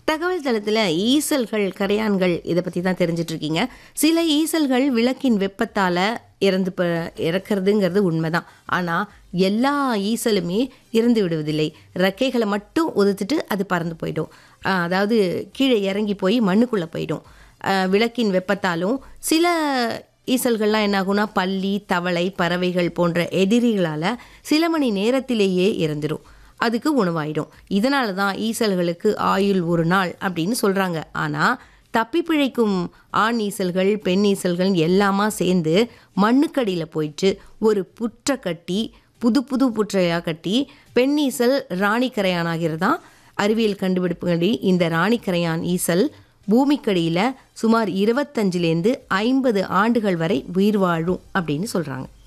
தகவல் தளத்தில் ஈசல்கள் கரையான்கள் இதை பற்றி தான் தெரிஞ்சிட்டு இருக்கீங்க சில ஈசல்கள் விளக்கின் வெப்பத்தால் இறந்து ப இறக்கிறதுங்கிறது உண்மைதான் ஆனால் எல்லா ஈசலுமே இறந்து விடுவதில்லை ரெக்கைகளை மட்டும் உதுத்துட்டு அது பறந்து போயிடும் ஆஹ் அதாவது கீழே இறங்கி போய் மண்ணுக்குள்ளே போயிடும் ஆஹ் விளக்கின் வெப்பத்தாலும் சில ஈசல்கள்லாம் என்ன ஆகும்னா பல்லி தவளை பறவைகள் போன்ற எதிரிகளால் சில மணி நேரத்திலேயே இறந்துடும் அதுக்கு உணவாயிடும் இதனால தான் ஈசல்களுக்கு ஆயுள் ஒரு நாள் அப்படின்னு சொல்கிறாங்க ஆனால் தப்பி பிழைக்கும் ஆண் ஈசல்கள் பெண் ஈசல்கள் எல்லாமா சேர்ந்து மண்ணுக்கடியில் போயிட்டு ஒரு புற்றை கட்டி புது புது புற்றையாக கட்டி பெண் ஈசல் ராணிக்கரையானாகிறது தான் அறிவியல் கண்டுபிடிப்புகளில் இந்த ராணிக்கரையான் ஈசல் பூமிக்கடியில் சுமார் இருபத்தஞ்சிலேருந்து ஐம்பது ஆண்டுகள் வரை உயிர் வாழும் அப்படின்னு சொல்கிறாங்க